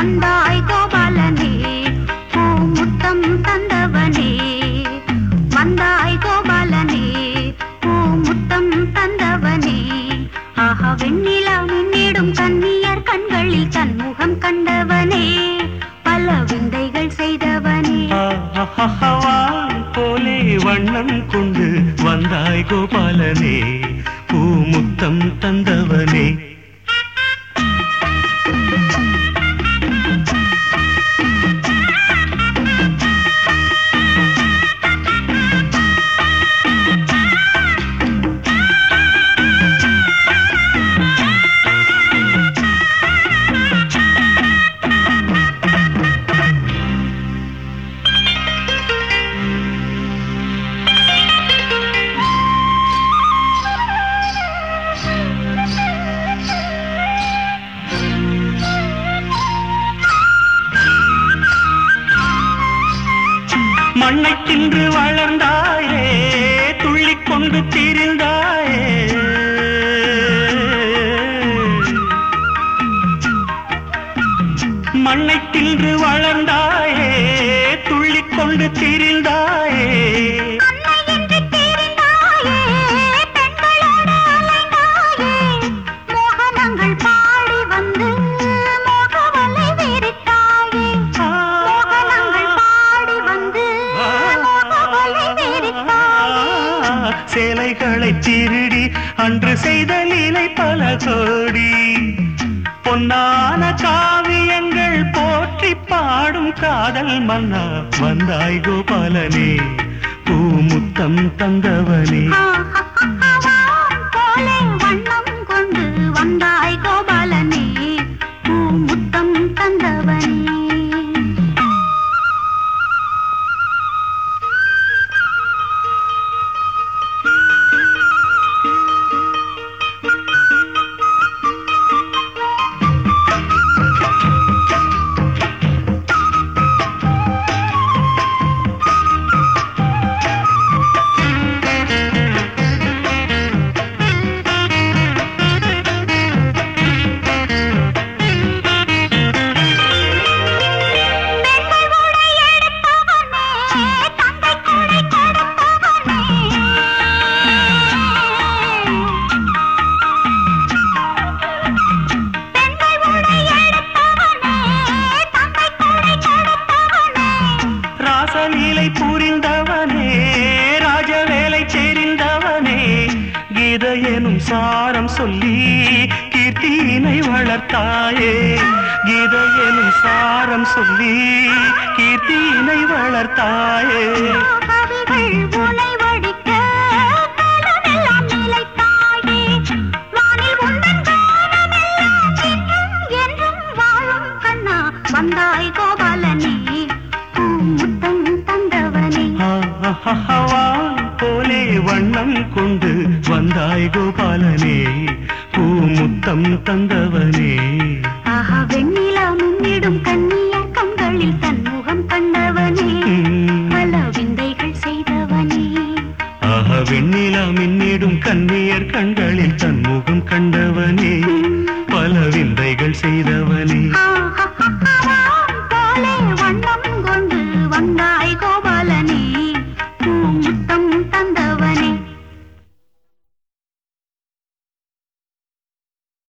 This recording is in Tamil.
வந்தாய் கோபாலனே பூ முத்தம் தந்தவனே வந்தாய் கோபாலனே பூ முத்தம் தந்தவனே ஆஹா வெண்ணிலா மின்னிடும் கன்னியர் கண்களில் தன்முகம் கண்டவனே பல விந்தைகள் செய்தவனே ஆஹாஹாவான் போலே வண்ணம் கொண்டு வந்தாய் கோபாலனே பூமுத்தம் தந்தவனே மண்ணைத் தின்று வளர்ந்தாயே துள்ளிக் கொண்டு திரிந்தாயே மண்ணைத் தின்று வளர்ந்தாயே துள்ளிக் கொண்டு திரிந்தாயே அன்னை என்று தெரிந்தாயே பெண்களோடு அலைந்தாயே மோகனங்கள் பாடி வந்து மோகவலை விரித்தாயே மோகனங்கள் பாடி வந்து மோகவலை விரித்தாயே சேலைகளை திருடி அன்று செய்த லீலை பல கோடி பொன்னான காவியங்கள் போற்றி பாடும் காதல் மன்னா வந்தாய் கோபாலனே பூமுத்தம் தந்தவனே போலே வண்ணம் கொண்டு வந்தாய் கோபாலனே பூ முத்தம் தந்தவனே பெண்கள் உடை எடுத்தவனே தந்தை கொடை கொடுத்தவனே பெண்கள் உடை எடுத்தவனே தந்தை கொடை கொடுத்தவனே ராசலீலை புரிந்தவனே ராஜவேலை தெரிந்தவனே கீத எனும் சாரம் சொல்லி கீர்த்தியினை வளர்த்தாயே கீத எனும் சாரம் சொல்லி கீர்த்தியினை வளர்த்தாயே கவிகள் உனை வடிக்க காலமெல்லாம் நிலைத்தாயே வானில் உந்தன் காலமெல்லாம் என்றும் என்றும் வாழும் கண்ணா வந்தாய் கோபாலனே பூ முத்தம் தந்தவனே ஆஹாஹாவான் போலே வண்ணம் கொண்டு வந்தாய் கோபாலனே பூமுத்தம் தந்தவனே ஆஹா வெண்ணிலா முன்னிடும் கண்ணியர் கண்களில் தன்முகம் கண்டவனே உம். பல விந்தைகள் செய்தவனே ஆஹ வெண்ணிலா மின்னிடும் கண்ணியர் கண்களில் தன் முகம் கண்டவனே